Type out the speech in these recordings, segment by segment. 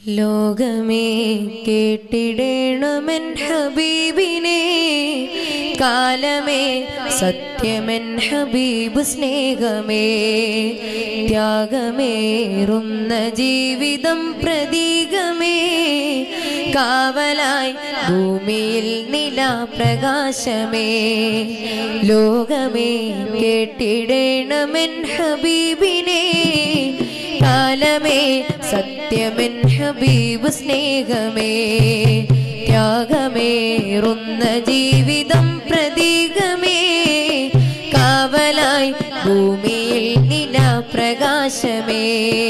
ലോകമേ കേട്ടിടേണമെൻ ഹബീബിനെ കാലമേ സത്യമെൻ ഹബീബ് സ്നേഹമേ ത്യാഗമേറുന്ന ജീവിതം പ്രതീകമേ കാവലായി ഭൂമിയിൽ നിലാപ്രകാശമേ ലോകമേ കേട്ടിടേണമെൻ ഹബീബിനെ കാലമേ സത്യമെൻ ഹബീബ് സ്നേഹമേ ത്യാഗമേറുന്ന ജീവിതം പ്രതീകമേ കാവലായി ഭൂമിയിൽ നിലാപ്രകാശമേ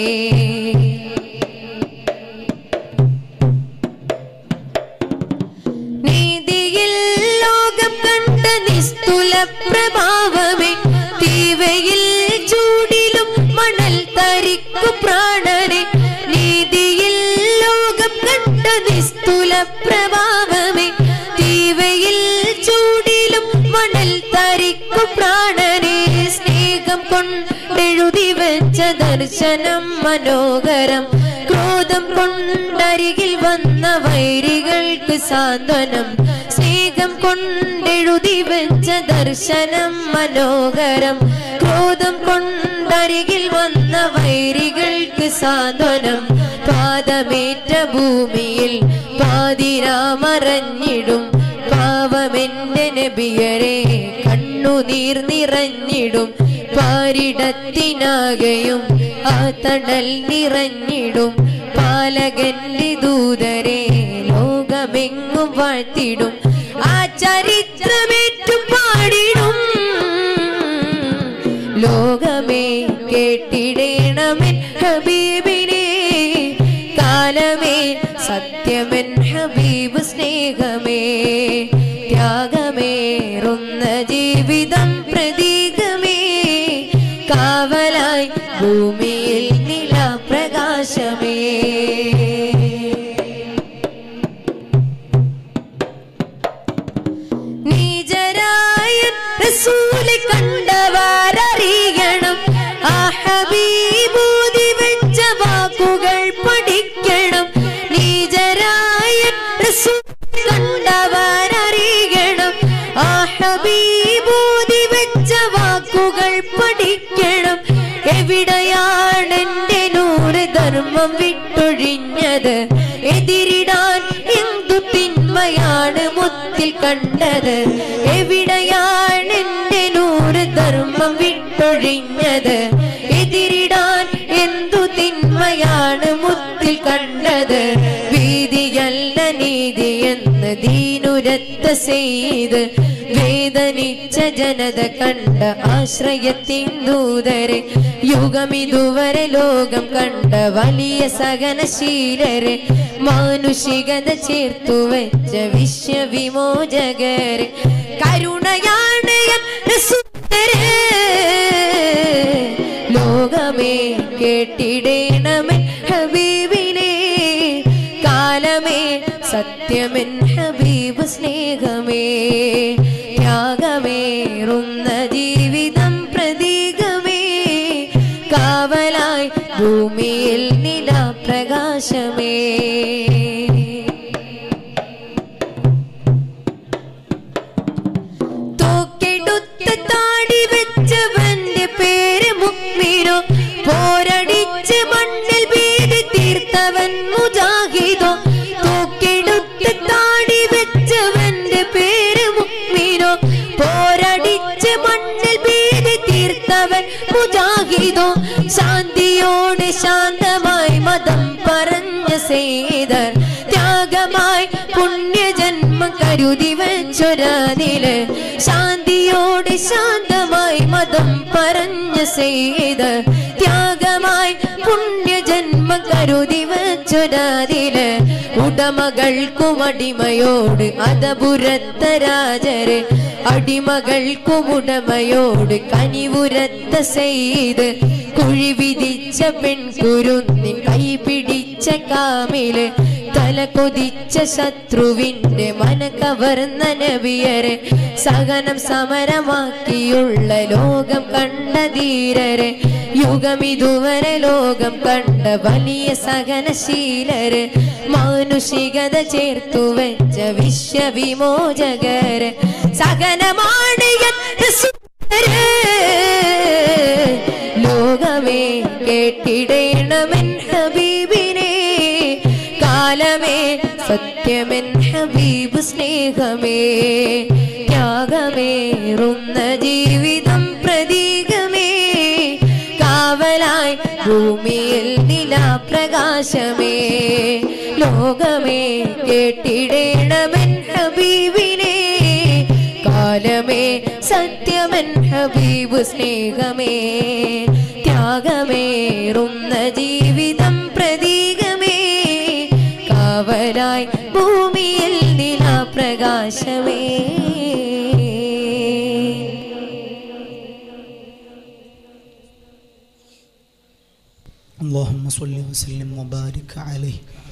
നീതിയിൽ ലോകം കണ്ട നിസ്തുല പ്രഭാവമേ തീവയിൽ ചൂടിലും മണൽ തരിക്കു പ്രാണനെ നീതിയിൽ ലോകം കണ്ട നിസ്തുല പ്രഭാവമേ തീവയിൽ ചൂടിലും മണൽ തരിക്കു പ്രാണനെ സ്നേഹം കൊണ്ടെഴുതി വെച്ച ദർശനം മനോഹരം ക്രോധം കൊണ്ടരികിൽ വന്ന വൈരികൾക്ക് സാന്ത്വനം സ്നേഹം കൊണ്ടെഴുതി വെച്ച ദർശനം മനോഹരം ക്രോധം കൊണ്ടരികിൽ വന്ന വൈരികൾക്ക് സാന്ത്വനം പാദമേറ്റ ഭൂമിയിൽ പാതിരാമറഞ്ഞിടും പാവമെന്റെ നബിയരെ കണ്ണുനീർ നിറഞ്ഞിടും പാരിടത്തിനാകെയും ആ തണൽ നിറഞ്ഞിടും പാലകന്റെ ദൂതരെ ലോകമെങ്ങും വാഴ്ത്തിടും ആ ചരിത്രമേറ്റു പാടിടും ലോകമേ കേട്ടിടേണമെൻ ഹബീബിനെ കാലമേ സത്യമെൻ ഹബീബ് സ്നേഹമേ ത്യാഗമേറുന്ന ജീവിതം പ്രതീകമേ കാവലായി ഭൂമിയിൽ നിലാപ്രകാശമേ നീചരായ റസൂലെ കണ്ടവരറിയണം ആ ഹബീബൂതി വെച്ച വാക്കുകൾ പഠിക്കണം നീചരായ റസൂലെ കണ്ടവരറിയണം ആ ഹബീബൂതി വെച്ച വാക്കുകൾ പഠിക്കണം എവിടെയാണ് എന്റെ നൂറ് ധർമ്മം വിട്ടൊഴിഞ്ഞത് എതിരിടാൻ എന്തു തിന്മയാണ് മുത്തിൽ കണ്ടത് എവിടെയാണ് എന്റെ നൂറ് ധർമ്മം വിട്ടൊഴിഞ്ഞത് എതിരിടാൻ എന്തു തിന്മയാണ് മുത്തിൽ കണ്ടത് വീതിയല്ല നീതി എന്ന് ദീനുരത്ത ചെയ്ത് വേദനിച്ച ജനത കണ്ട ആശ്രയത്തിൻ ദൂതരെ യുഗമിതുവരെ ലോകം കണ്ട വലിയ സഹനശീലരെ മാനുഷികത ചേർത്തു വെച്ച വിശ്വവിമോചകരെ കരുണയാണ് എൻ റസൂലരെ. ലോകമേ കേട്ടിടേണമേ ഹബീബിനെ കാലമേ സത്യമെൻ ഹബീബ് സ്നേഹമേ ത്യാഗമേറുന്ന ജീവിതം പ്രതീകമേ കാവലായി ഭൂമിയിൽ നിലാപ്രകാശമേ തോക്കെടുത്ത് താടി വെച്ചവന്റെ പേര് മുക്മിനോ പോരടിച്ച് മണ്ണിൽ ഭീതി തീർത്തവൻ മുജാഹിദോ തോക്കെടുത്ത് താടി വെച്ചവന്റെ പേര് മുക്മിനോ പോരടിച്ച് മണ്ണിൽ ഭീതി തീർത്തവൻ മുജാഹിദോ ശാന്തിയോടെ ശാന്തമായി മതം പറഞ്ഞ സേതർ ത്യാഗമായി പുണ്യജന്മം കരുതി വെച്ചൊരാതില് ശാന്തിയോടെ ശാന്തമായി മതം പറഞ്ഞ ചെയ്ത് ത്യാഗമായി പുണ്യജന്മം കരുതി വെച്ചൊരാതില് ഉടമകൾക്കും അടിമയോട് അതപുരത്ത രാജര് അടിമകൾക്കും ഉടമയോട് കനിവുരത്ത ചെയ്ത് കുഴി വിധിച്ച പെൺകുരുന്നിൻ കൈ പിടിച്ച കാമില് തല കൊതിച്ച ശത്രുവിന്റെ മന കവർന്ന നബിയരെ സഹനം സമരമാക്കിയുള്ള ലോകം കണ്ട ധീരരെ യുഗമിതുവരെ ലോകം കണ്ട വലിയ സഹനശീലര് മാനുഷികത ചേർത്തു വെച്ച വിശ്വവിമോചകര് സഹനമാണ് എത്ര സുന്ദര്. ലോകമേ കേട്ടിടേണമെൻ ഹബീബിനെ കാലമേ സത്യമെൻ ഹബീബ് സ്നേഹമേ ത്യാഗമേറുന്ന ജീവിതം പ്രതീകമേ കാവലായി ഭൂമിയിൽ നിലാപ്രകാശമേ ലോകമേ കേട്ടിടേണമെൻ ഹബീബിനെ കാലമേ സത്യമൻ ഹബീബ് സ്നേഹമേ ത്യാഗമേറുന്ന ജീവിതം പ്രതീകമേ കാവലായി ഭൂമിയിൽ നിലാപ്രകാശമേ اللهم صل وسلم وبارك عليه